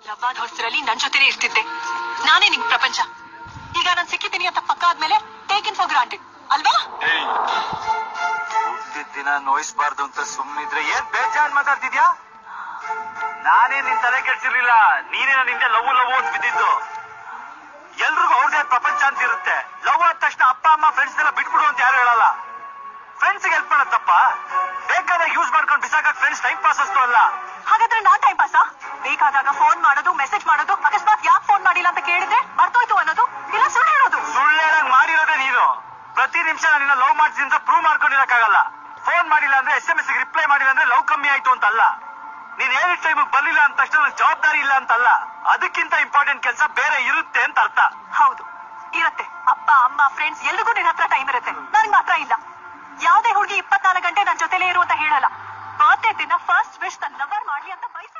ಲವ್ವಾದ ಹೊಸರಲ್ಲಿ ನನ್ ಜೊತೆನೇ ಇರ್ತಿದ್ದೆ ನಾನೇ ನಿಂಗ್ ಪ್ರಪಂಚ ಈಗ ನಾನ್ ಸಿಕ್ಕಿದ್ದೀನಿ ಅಂತ ಪಕ್ಕ ಆದ್ಮೇಲೆ ಟೇಕನ್ ಫಾರ್ ಗ್ರಾಂಟೆಡ್ ಅಲ್ವಾ ಹುಟ್ಟಿದ ದಿನ ನೋಯಿಸ್ಬಾರ್ದು ಅಂತ ಸುಮ್ಮನಿದ್ರೆ ಏನ್ ಬೇಜಾರ್ ಮಾತಾಡ್ತಿದ್ಯಾ ನಾನೇ ನಿನ್ ತಲೆ ಕೆಡ್ಸಿರ್ಲಿಲ್ಲ ನೀನೇ ನನ್ನ ಹಿಂದೆ ಲವ್ ಲವ್ ಅಂತ ಬಿದ್ದಿದ್ದು ಎಲ್ರಿಗೂ ಅವ್ರದೇ ಪ್ರಪಂಚ ಅಂತ ಇರುತ್ತೆ ಲವ್ ಆದ ತಕ್ಷಣ ಅಪ್ಪ ಅಮ್ಮ ಫ್ರೆಂಡ್ಸ್ ಎಲ್ಲ ಬಿಟ್ಬಿಡು ಅಂತ ಯಾರು ಹೇಳಲ್ಲ ಫ್ರೆಂಡ್ಸ್ ಹೆಲ್ಪ್ ಮಾಡತ್ತಪ್ಪ ಬೇಕಾದಾಗ ಯೂಸ್ ಮಾಡ್ಕೊಂಡು ಬಿಸಾಕಕ್ ಫ್ರೆಂಡ್ಸ್ ಟೈಮ್ ಪಾಸ್ ಅಷ್ಟು ಅಲ್ಲ ಹಾಗಾದ್ರೆ ನಾನ್ ಟೈಮ್ ಪಾಸಾ ಬೇಕಾದಾಗ ಫೋನ್ ಮಾಡೋದು ಮೆಸೇಜ್ ಮಾಡೋದು ಅಕಸ್ಮಾತ್ ಯಾಕೆ ಫೋನ್ ಮಾಡಿಲ್ಲ ಅಂತ ಕೇಳಿದ್ರೆ ಮರ್ತೋಯ್ತು ಅನ್ನೋದು ಇಲ್ಲ ಸುಳ್ಳು ಹೇಳೋದು ಸುಳ್ಳು ಹೇಳಂಗ್ ಮಾಡಿರೋದೇ ನೀನು ಪ್ರತಿ ನಿಮಿಷ ನಿನ್ನ ಲವ್ ಮಾಡ್ತೀನಿ ಅಂತ ಪ್ರೂವ್ ಮಾಡ್ಕೊಂಡಿರಕ್ಕಾಗಲ್ಲ ಫೋನ್ ಮಾಡಿಲ್ಲ ಅಂದ್ರೆ ಎಸ್ ಎಂ ಎಸ್ ರಿಪ್ಲೈ ಮಾಡಿಲ್ಲ ಅಂದ್ರೆ ಲವ್ ಕಮ್ಮಿ ಆಯ್ತು ಅಂತಲ್ಲ ನೀನ್ ಹೇಳಿದ ಟೈಮ್ ಬರ್ಲಿಲ್ಲ ಅಂದ ತಕ್ಷಣ ನನಗ್ ಜವಾಬ್ದಾರಿ ಇಲ್ಲ ಅಂತಲ್ಲ ಅದಕ್ಕಿಂತ ಇಂಪಾರ್ಟೆಂಟ್ ಕೆಲಸ ಬೇರೆ ಇರುತ್ತೆ ಅಂತ ಅರ್ಥ ಹೌದು ಇರತ್ತೆ ಅಪ್ಪ ಅಮ್ಮ ಫ್ರೆಂಡ್ಸ್ ಎಲ್ರಿಗೂ ನಿನ್ನ ಹತ್ರ ಟೈಮ್ ಇರುತ್ತೆ ನನ್ಗೆ ಮಾತ್ರ ಇಲ್ಲ ಯಾವ್ದೇ ಹುಡುಗಿ ಇಪ್ಪತ್ನಾಲ್ಕು ಗಂಟೆ ನನ್ ಜೊತೆಲೇ ಇರು ಅಂತ ಹೇಳಲ್ಲ ಬರ್ತ್ಡೇ ದಿನ ಫಸ್ಟ್ ವಿಶ್ ತನ್ನ ಲವರ್ ಮಾಡ್ಲಿ ಅಂತ ಬಯಸ್